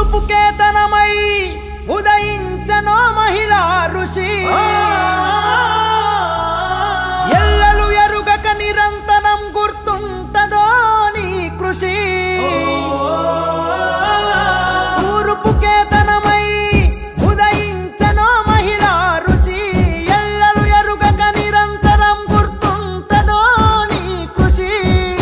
తూర్పు కేతనమై ఉదయించనో మహిళా ఋషి ఎల్లలు ఎరుగక నిరంతరం గుర్తుంటదో నీ కృషి తూర్పు కేతనమై ఉదయించనో మహిళా ఋషి ఎల్లలు ఎరుగక నిరంతరం గుర్తుంటదో నీ కృషి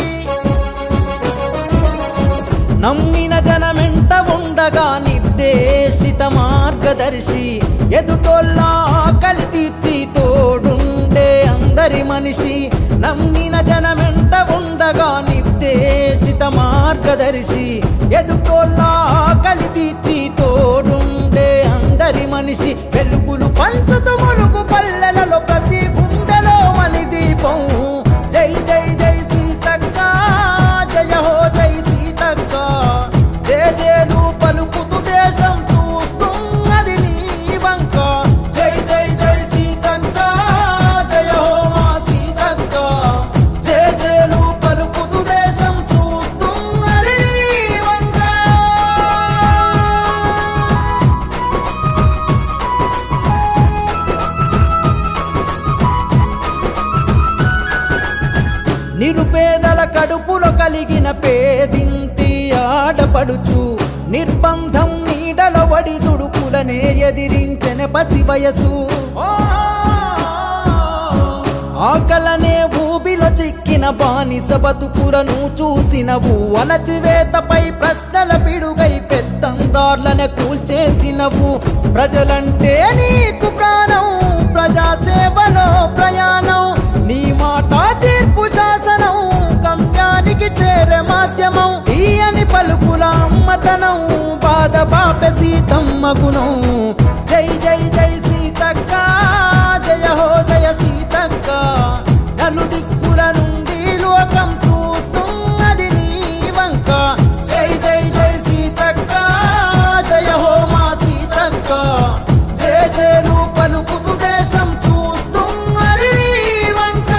నమ్మిన జనమెంట ఉండగా నిర్దేశిత మార్గదర్శి ఎదుటోళ్ళ ఆకలి తీర్చి తోడుండే అందరి మనిషి నమ్మిన జనమెంట ఉండగా నిర్దేశిత మార్గదర్శి ఎదుటోళ్ళ ఆకలి తీర్చి తోడుండే అందరి మనిషి వెలుగులు పంచుతూ ములుగు పల్లెలలో ప్రతి గుండెలో మని దీపం జై జై జై సీతక్క జయ హో జై సీతక్క జయ జయలు పలుకుతూ దేశం చూస్తున్నది నీ వంక జై జై జై సీతక్క జయ హో మా సీతక్క జయ జయలు పలుకుతూ దేశం చూస్తున్నది నీ వంక నిరుపేదల కడుపులో కలిగిన పేదింటి ఆడపడుచు నిర్బంధం నీడల వడి దుడుకులనే ఎదిరించెన పసి వయసు ఆకలనే భూమిలో చిక్కిన బానిస బతుకులను చూసినవు అణచివేతపై ప్రశ్నల పిడుగై పెత్తందార్లనే కూల్చేసినవు ప్రజలంటే నీకు ప్రాణం ప్రజాసేవలో ప్రయాణం నీ మాట తీర్పు శాసనం గమ్యానికి చేరే మాధ్యమం ఈయని పలుకుల అమ్మతనం బాధ బాప సీతమ్మ గుణం జై జై జై సీతక్క జయ హో జయ సీతక్క నలు దిక్కుల నుండి లోకం చూస్తున్నది నీ వంక జై జై జై సీతక్క జయ హో మా సీతక్క జయ జయలు పలుకుతూ దేశం చూస్తున్నది నీ వంక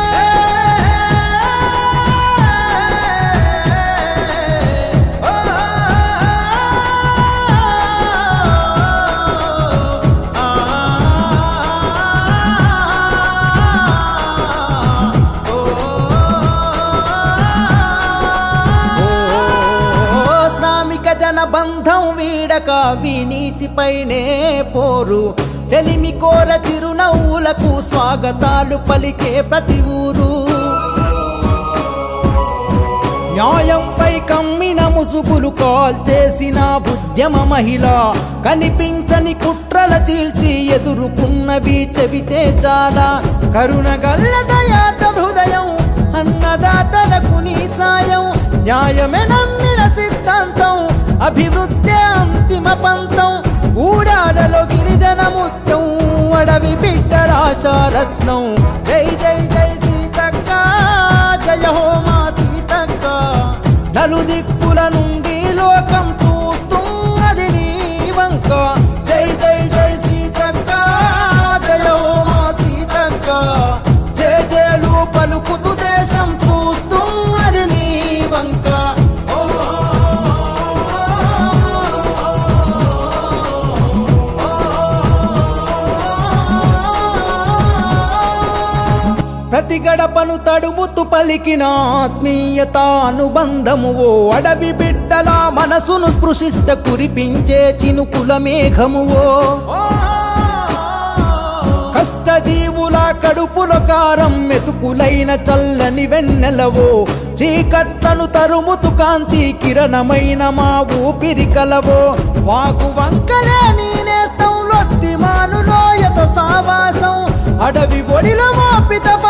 ఓ శ్రామిక జన బంధం వీడక వినీతిపైనే పోరు చెలిమి కోర చిరునవ్వులకు స్వాగతాలు పలికే ప్రతి ఊరు న్యాయంపై కమ్మిన ముసుగులు కాల్ చేసిన ఉద్యమ మహిళ కనిపించని కుట్రల చీల్చి ఎదుర్కొన్నవి చెబితే చాలా కరుణ గల్ల దయార్థ హృదయం అన్నదాతలకు నీ సాయం న్యాయమే నమ్మిన సిద్ధాంతం అభివృద్ధి అంతిమ పంతం ఊడాలలో గిరిజన ముత్యం అడవి బిడ్డ రాశారత్నం జై జై జై సీతక్క జయ హో మా సీతక్క నలు దిక్కుల నుండి లోకం చూస్తున్నది నీ వంక జై జై జై సీతక్క జయ హో మా సీతక్క జయ జయలు పలుకుతూ దేశం చూస్తున్నది నీ వంక ఓ ప్రతి గడపను తడుముతూ పలికిన ఆత్మీయత అనుబంధము ఓ అడవి బిడ్డల మనసును స్పృశిస్తే కురిపించే చినుకుల మేఘమువో కష్టజీవుల కడుపుల కారం మెతుకులైన చల్లని వెన్నెలవో చీకట్లను తరుముతు కాంతి కిరణమైన మా ఊపిరి కలవో వాకు వంకలే నేనేస్తం లొద్ది మానులోయతో సావాసం అడవి ఒడిలో మోపిత